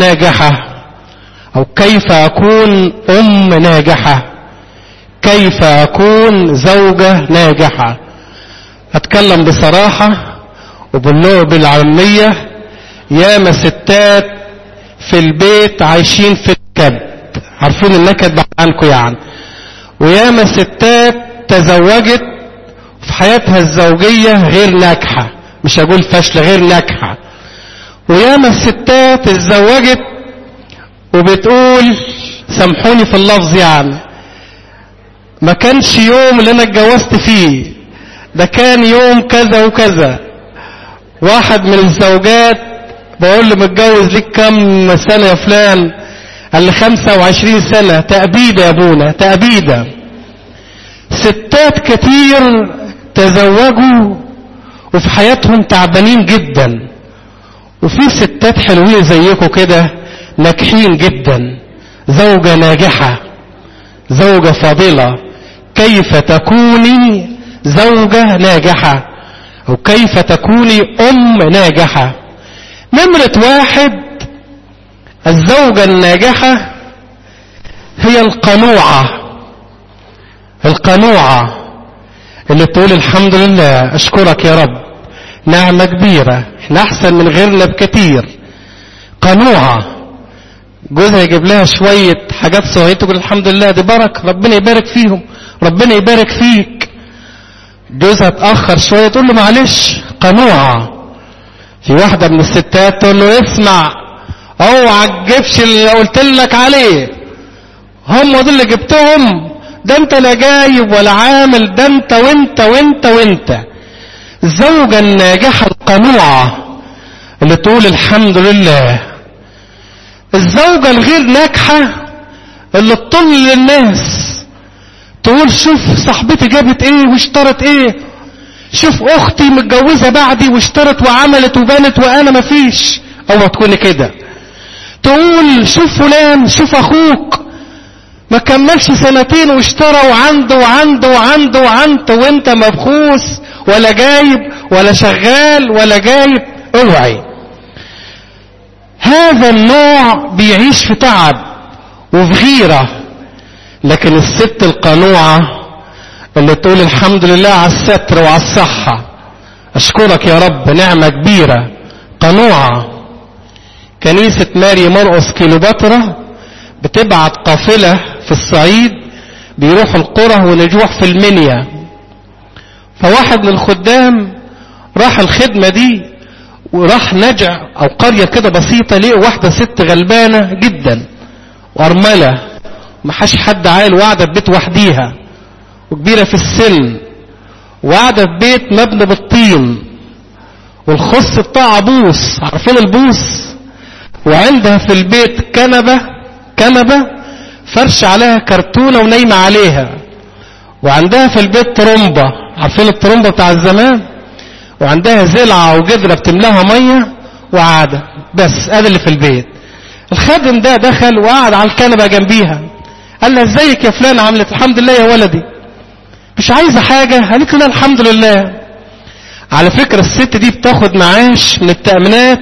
ناجحة أو كيف أكون أم ناجحة كيف أكون زوجة ناجحة أتكلم بصراحة وباللغة بالعامية ياما ستات في البيت عايشين في النكد عارفين النكد بعد عنكم يعني وياما ستات تزوجت في حياتها الزوجية غير ناجحة مش هقول فاشلة غير ناجحة وياما الستات اتزوجت وبتقول سامحوني في اللفظ يعني ما كانش يوم اللي انا اتجوزت فيه ده كان يوم كذا وكذا واحد من الزوجات بقول له متجوز ليك كم سنة يا فلان قال لي 25 سنة تأبيدة يا ابونا تأبيدة ستات كتير تزوجوا وفي حياتهم تعبانين جدا وفي ستات حلوين زيكم كده ناجحين جدا زوجة ناجحة زوجة فاضلة كيف تكوني زوجة ناجحة أو كيف تكوني أم ناجحة نمرة واحد الزوجة الناجحة هي القنوعة القنوعة اللي تقول الحمد لله أشكرك يا رب نعمة كبيرة احنا أحسن من غيرنا بكتير قنوعة جوزها يجيب لها شوية حاجات صغيرة تقول الحمد لله دي بركة ربنا يبارك فيهم ربنا يبارك فيك جوزها اتأخر شوية تقول له معلش قنوعة في واحدة من الستات تقول له اسمع اوعى تجيبش اللي قلت لك عليه هم دول اللي جبتهم ده انت لا جايب ولا عامل ده انت وانت وانت وانت الزوجة الناجحة القنوعة اللي تقول الحمد لله الزوجة الغير ناجحة اللي تطل للناس تقول شوف صاحبتي جابت ايه واشترت ايه شوف اختي متجوزة بعدي واشترت وعملت وبنت وانا مفيش اوعى تكوني كده تقول شوف فلان شوف اخوك ما كملش سنتين واشترى وعنده وعنده وعنده وعنده وانت مبخوس ولا جايب ولا شغال ولا جايب اوعي هذا النوع بيعيش في تعب وفي غيرة لكن الست القنوعة اللي تقول الحمد لله على الستر وعلى الصحة اشكرك يا رب نعمة كبيرة قنوعة كنيسة ماري مرقس كيلوباترا بتبعت قافلة في الصعيد بيروحوا القرى ونجوح في المنيا فواحد من الخدام راح الخدمة دي وراح نجع او قرية كده بسيطة ليه واحدة ست غلبانة جدا وارملة محاش حد عايل وقاعدة في بيت وحديها وكبيرة في السن وقاعدة في بيت مبني بالطين والخص بتاع بوس عارفين البوس وعندها في البيت كنبة كنبة فرش عليها كرتونة ونايمة عليها وعندها في البيت ترمبة عارفين الترمبة بتاع الزمان وعندها زلعة وجدرة بتملاها مية وعادة بس ادي اللي في البيت الخادم ده دخل وقعد على الكنبة جنبيها قال لها ازيك يا فلان عملت الحمد لله يا ولدي مش عايزة حاجة قالت له الحمد لله على فكرة الست دي بتاخد معاش من التأمينات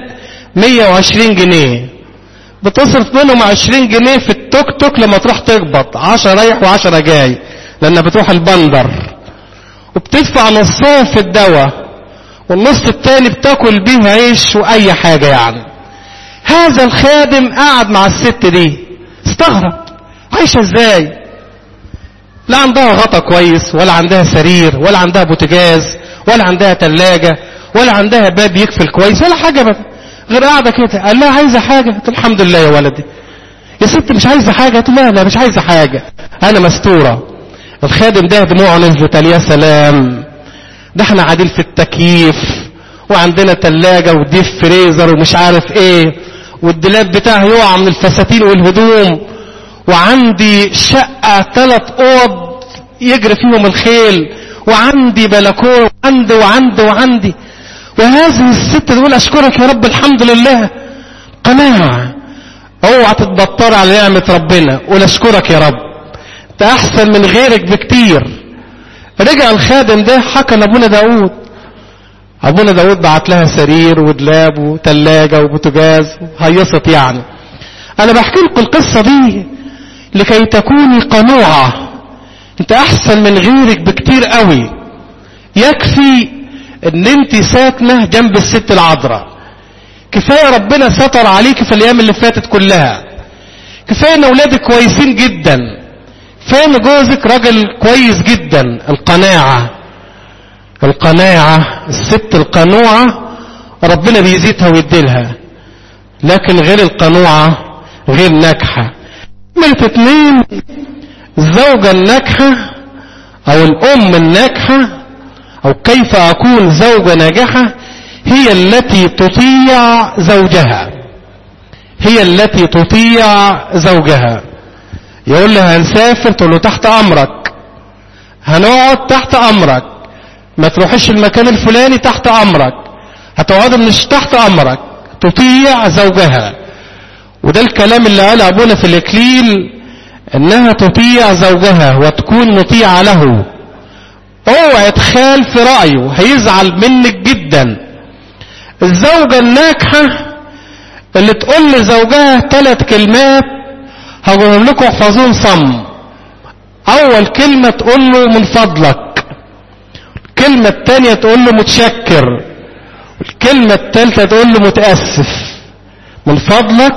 120 جنيه بتصرف منهم 20 جنيه في التوك توك لما تروح تقبض 10 رايح و10 جاي لانها بتروح البندر وبتدفع نصها في الدواء والنص التاني بتاكل بيه عيش واي حاجة يعني هذا الخادم قعد مع الست دي استغرب عايشة ازاي لا عندها غطا كويس ولا عندها سرير ولا عندها بوتجاز ولا عندها تلاجة ولا عندها باب يقفل كويس ولا حاجة بقى غير قاعدة كده قال لها عايزة حاجة قلت الحمد لله يا ولدي يا ست مش عايزة حاجة قلت لا لا مش عايزة حاجة أنا مستورة الخادم ده دموعه نزلت قال يا سلام ده احنا قاعدين في التكييف وعندنا تلاجة وديف فريزر ومش عارف ايه والدولاب بتاعي يقع من الفساتين والهدوم وعندي شقة ثلاث اوض يجري فيهم الخيل وعندي بلكون وعندي وعندي وعندي وهذه الست تقول اشكرك يا رب الحمد لله قناعة اوعى تتبطر على نعمة ربنا قول اشكرك يا رب انت احسن من غيرك بكتير رجع الخادم ده حكى لابونا داود ابونا داود بعت لها سرير ودلاب وتلاجة وبوتجاز هيصت يعني انا بحكي لكم القصة دي لكي تكوني قنوعة انت احسن من غيرك بكتير قوي يكفي ان انت ساكنة جنب الست العذراء كفاية ربنا ستر عليك في الايام اللي فاتت كلها كفاية ان اولادك كويسين جدا كفاية ان جوزك راجل كويس جدا القناعة القناعة الست القنوعة ربنا بيزيدها ويديلها لكن غير القنوعة غير ناجحة نمرة اتنين الزوجة الناجحة او الام الناجحة او كيف اكون زوجة ناجحة هي التي تطيع زوجها هي التي تطيع زوجها يقول لها هنسافر تقول له تحت امرك هنقعد تحت امرك ما تروحش المكان الفلاني تحت امرك هتقعد مش تحت امرك تطيع زوجها وده الكلام اللي قال ابونا في الاكليل انها تطيع زوجها وتكون مطيعة له اوعى تخال في رأيه هيزعل منك جدا الزوجة الناجحة اللي تقول لزوجها ثلاث كلمات هقولهم لكم احفظوهم صم اول كلمة تقول له من فضلك الكلمة التانية تقول له متشكر الكلمة التالتة تقول له متأسف من فضلك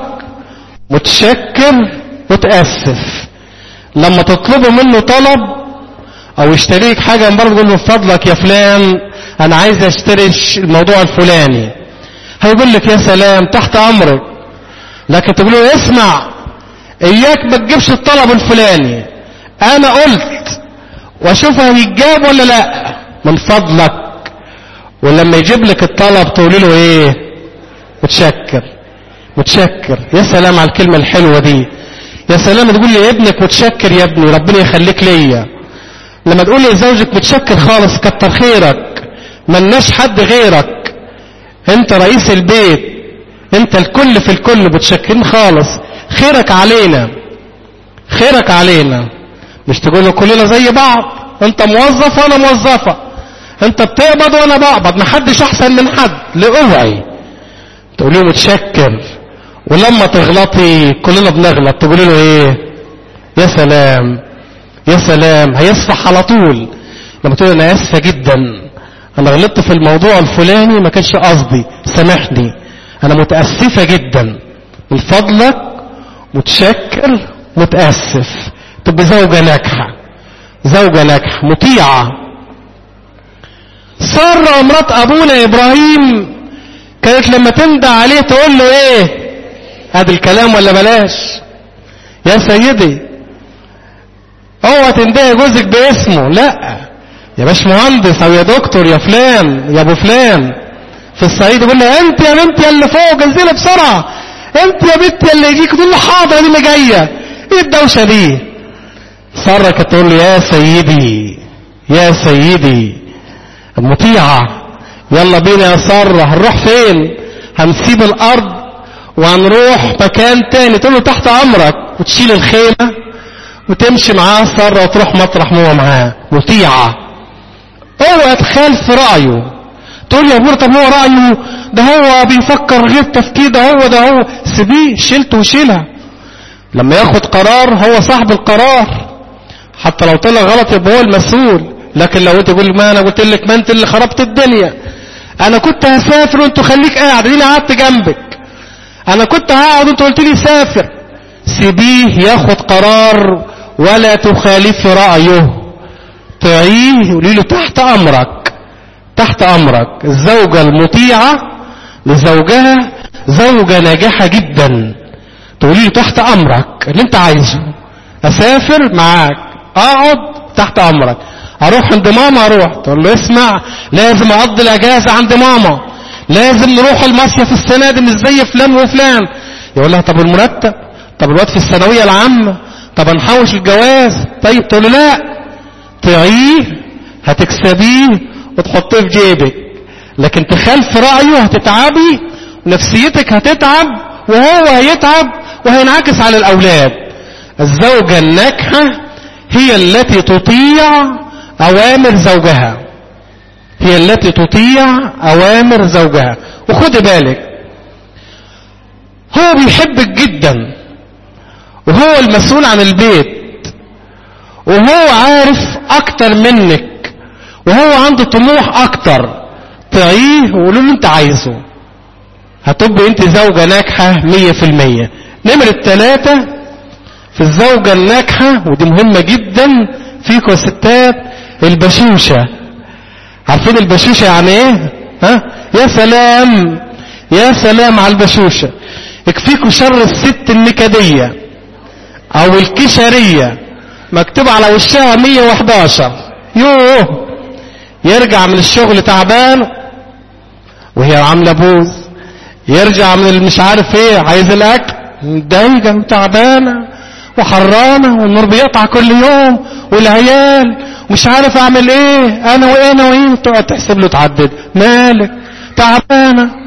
متشكر متأسف لما تطلبوا منه طلب او يشتريك حاجة من بره تقول له من فضلك يا فلان انا عايز اشتري الموضوع الفلاني هيقول لك يا سلام تحت امرك لكن تقول له اسمع اياك ما تجيبش الطلب الفلاني انا قلت واشوفها يتجاب ولا لا من فضلك ولما يجيب لك الطلب تقول له ايه متشكر متشكر يا سلام على الكلمة الحلوة دي يا سلام تقول لي ابنك متشكر يا ابني ربنا يخليك ليا لما تقول لي زوجك متشكر خالص كتر خيرك ملناش حد غيرك انت رئيس البيت انت الكل في الكل متشكرين خالص خيرك علينا خيرك علينا مش تقول له كلنا زي بعض انت موظف وانا موظفة انت بتقبض وانا بقبض محدش احسن من حد لاوعي تقول له متشكر ولما تغلطي كلنا بنغلط تقول له ايه يا سلام يا سلام هيصفح على طول لما تقول انا اسفه جدا انا غلطت في الموضوع الفلاني ما كانش قصدي سامحني انا متاسفه جدا من فضلك متشكر متاسف تبقى زوجه ناجحه زوجه ناجحه مطيعه ساره مرات ابونا ابراهيم كانت لما تندى عليه تقول له ايه هذا الكلام ولا بلاش يا سيدي اوعى تندهي جوزك باسمه لا يا باش مهندس او يا دكتور يا فلان يا ابو فلان في الصعيد يقول له انت يا بنتي اللي فوق انزلي بسرعه انت يا بنتي اللي يجيك تقول له حاضر دي اللي جايه ايه الدوشه دي ساره كانت تقول له يا سيدي يا سيدي المطيعه يلا بينا يا ساره هنروح فين هنسيب الارض وهنروح مكان تاني تقول له تحت امرك وتشيل الخيمه وتمشي معاه ساره وتروح مطرح ما هو معاه مطيعه اوعى تخالف رايه تقول يا ابونا طب هو رايه ده هو بيفكر غير تفكير ده هو ده هو سيبيه شيلته وشيلها لما ياخد قرار هو صاحب القرار حتى لو طلع غلط يبقى هو المسؤول لكن لو انت تقول ما انا قلت لك ما انت اللي خربت الدنيا انا كنت هسافر وانت خليك قاعد اديني قعدت جنبك انا كنت هقعد وانت قلت لي سافر سيبيه ياخد قرار ولا تخالف رايه تعيه قولي له تحت امرك تحت امرك الزوجه المطيعه لزوجها زوجه ناجحه جدا تقولي له تحت امرك اللي انت عايزه اسافر معاك اقعد تحت امرك اروح عند ماما اروح تقول له اسمع لازم اقضي الاجازه عند ماما لازم نروح المصيف السنه دي مش زي فلان وفلان يقول لها طب المرتب طب الواد في الثانويه العامه طب نحوش الجواز طيب تقول له لا تعيه هتكسبيه وتحطيه في جيبك لكن تخالف رايه هتتعبي ونفسيتك هتتعب وهو هيتعب وهينعكس على الاولاد الزوجه الناجحه هي التي تطيع اوامر زوجها هي التي تطيع اوامر زوجها وخدي بالك هو بيحبك جدا هو المسؤول عن البيت وهو عارف اكتر منك وهو عنده طموح اكتر طيعيه وقولوا له انت عايزه هتبقى انت زوجة ناجحة مية في المية نمرة ثلاثة في الزوجة الناجحة ودي مهمة جدا فيكم يا ستات البشوشة عارفين البشوشة يعني ايه ها يا سلام يا سلام على البشوشة يكفيكوا شر الست النكدية او الكشرية مكتوب على وشها 111 يوه يرجع من الشغل تعبان وهي عاملة بوز يرجع من مش عارف ايه عايز الاكل متضايقة وتعبانة وحرانة والنور بيقطع كل يوم والعيال ومش عارف اعمل ايه انا وايه انا وايه تقعد تحسب له تعدد مالك تعبانة